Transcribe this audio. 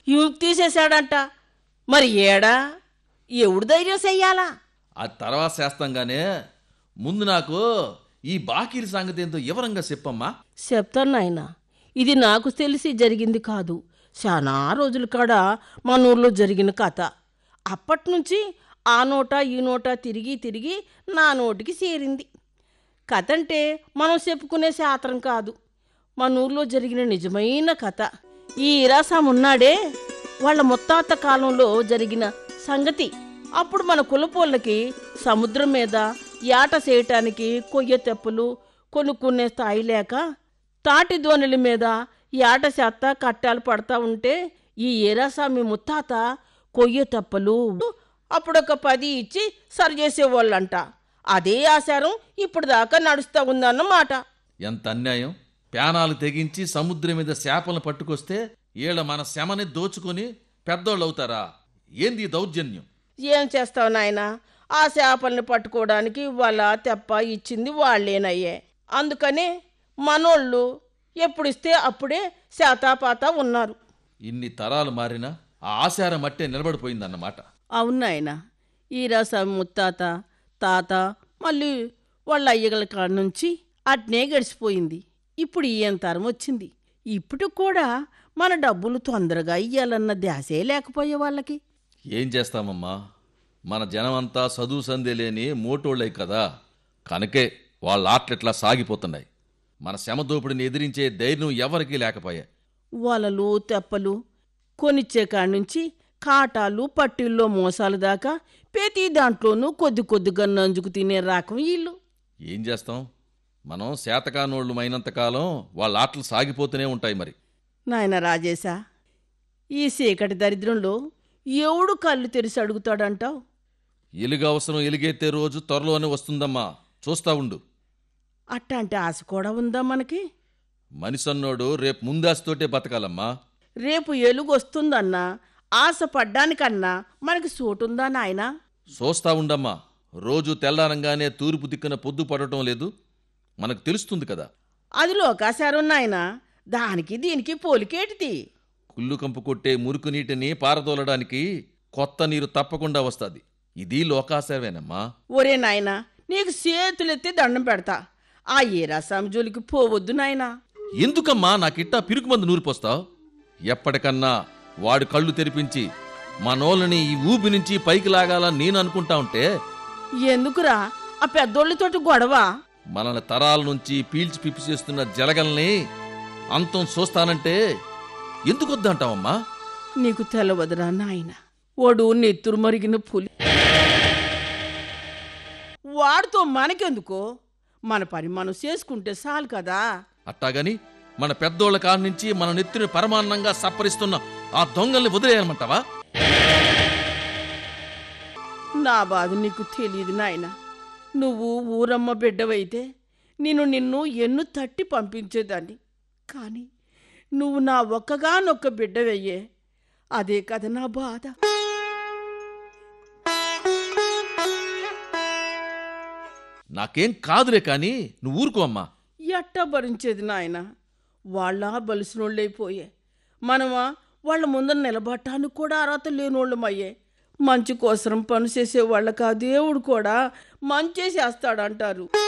ఇంక్ తీసేశాడంట మరి ఏడా ఎవడు ధైర్యం చెయ్యాలా ఆ తర్వాత చేస్తాంగానే ముందు నాకు ఈ బాకీల సంగతి ఏంటో వివరంగా చెప్పమ్మా చెప్తాను నాయన ఇది నాకు తెలిసి జరిగింది కాదు చాలా రోజుల కాడ మన ఊర్లో జరిగిన కథ అప్పటి నుంచి ఆ నోట ఈ నోట తిరిగి తిరిగి నా నోటికి చేరింది కథ అంటే మనం చెప్పుకునే శాస్త్రం కాదు మన ఊర్లో జరిగిన నిజమైన కథ ఈ ఇరాసాం ఉన్నాడే వాళ్ళ ముత్తాత కాలంలో జరిగిన సంగతి అప్పుడు మన కులపోళ్ళకి సముద్రం మీద యాట చేయటానికి కొయ్య తెప్పలు కొనుక్కునే స్థాయి లేక తాటి దోణిల మీద యాట చేత కట్టాలు పడతా ఉంటే ఈ ఏరాసామి ముత్తాత కొయ్య తెప్పలు అప్పుడొక పది ఇచ్చి సరి చేసేవాళ్ళంట అదే ఆచారం ఇప్పుడు దాకా నడుస్తూ ఉందన్నమాట ఎంత అన్యాయం ప్యానాలు తెగించి సముద్రం మీద చేపలను పట్టుకొస్తే ఈళ్ళ మన శమని దోచుకొని పెద్దోళ్ళు అవుతారా ఏంది ఈ దౌర్జన్యం ఏం చేస్తావు నాయన ఆ చేపల్ని పట్టుకోవడానికి వాళ్ళ తెప్ప ఇచ్చింది వాళ్ళేనయ్యే అందుకనే మనోళ్ళు ఎప్పుడిస్తే అప్పుడే శాతాపాత ఉన్నారు ఇన్ని తరాలు మారినా ఆ ఆచారం అట్టే నిలబడిపోయిందన్నమాట అవును నాయన ఈ రసం ముత్తాత తాత మళ్ళీ వాళ్ళ అయ్యగల కాడ నుంచి అట్నే గడిచిపోయింది ఇప్పుడు ఈయన తరం వచ్చింది ఇప్పుడు కూడా మన డబ్బులు తొందరగా ఇయ్యాలన్న ధ్యాసే లేకపోయే వాళ్ళకి ఏం చేస్తామమ్మా మన జనమంతా చదువు సందే లేని మోటోళ్ళే కదా కనుకే వాళ్ళ ఆటలిట్లా సాగిపోతున్నాయి మన శ్రమ దోపిడిని ఎదిరించే ధైర్యం ఎవరికీ లేకపోయా వలలు తెప్పలు కొనిచ్చే కాడి నుంచి కాటాలు పట్టిల్లో మోసాలు దాకా ప్రతి దాంట్లోనూ కొద్ది కొద్దిగా నంజుకు తినే రకం వీళ్ళు ఏం చేస్తాం మనం శాతకానోళ్ళు అయినంతకాలం వాళ్ళ ఆటలు సాగిపోతూనే ఉంటాయి మరి నాయన రాజేశా ఈ చీకటి దరిద్రంలో ఎవడు కళ్ళు తెరిచి అడుగుతాడంటావు ఎలుగు అవసరం ఎలుగెత్తే రోజు త్వరలోనే వస్తుందమ్మా చూస్తా ఉండు అట్టాంటి ఆశ కూడా ఉందా మనకి మనిషన్నోడు రేపు ముందాస్తోటే బతకాలమ్మా రేపు ఎలుగు వస్తుందన్నా ఆశ పడ్డానికన్నా మనకి సోటుందా నాయనా చూస్తా ఉండమ్మా రోజు తెల్లారంగానే తూర్పు దిక్కున పొద్దు పడటం లేదు మనకు తెలుస్తుంది కదా అది లోకాశారం నాయనా దానికి దీనికి పోలికేటిది కుళ్ళు కంపు కొట్టే మురుకు నీటిని పారదోలడానికి కొత్త నీరు తప్పకుండా వస్తుంది ఇది లోకాశరమేనమ్మా ఒరే నాయనా నీకు చేతులెత్తి దండం పెడతా ఆ ఏరాసాం జోలికి పోవద్దు నాయనా ఎందుకమ్మా నాకిట్టా పిరుకు మందు నూరిపోస్తావు ఎప్పటికన్నా వాడు కళ్ళు తెరిపించి మనోళ్ళని ఈ ఊబి నుంచి పైకి లాగాలని నేను అనుకుంటా ఉంటే ఎందుకురా ఆ పెద్దోళ్ళతోటి గొడవ మనల్ని తరాల నుంచి పీల్చి పిప్పి చేస్తున్న జలగల్ని అంతం చూస్తానంటే ఎందుకు వద్దంటావమ్మా నీకు తెలవదురా నాయన వాడు నెత్తురు మరిగిన పులి వాడితో మనకెందుకో మన పని మనం చేసుకుంటే చాలు కదా అట్టాగని మన పెద్దోళ్ళ కాడ నుంచి మన నెత్తిని పరమాన్నంగా సప్పరిస్తున్న ఆ దొంగల్ని వదిలేయమంటావా నా బాధ నీకు తెలియదు నాయన నువ్వు ఊరమ్మ బిడ్డవైతే నేను నిన్ను ఎన్ను తట్టి పంపించేదాన్ని కానీ నువ్వు నా ఒక్కగానొక్క బిడ్డవయ్యే అదే కదా నా బాధ నాకేం కాదులే కానీ నువ్వు ఊరుకో అమ్మా ఎట్టా భరించేది నాయన వాళ్ళ బలిసినోళ్ళైపోయే మనమా వాళ్ళ ముందర నిలబడటానికి కూడా అర్హత లేనోళ్ళమయ్యే మంచి కోసరం పని చేసే వాళ్ళకి ఆ దేవుడు కూడా మంచి చేస్తాడంటారు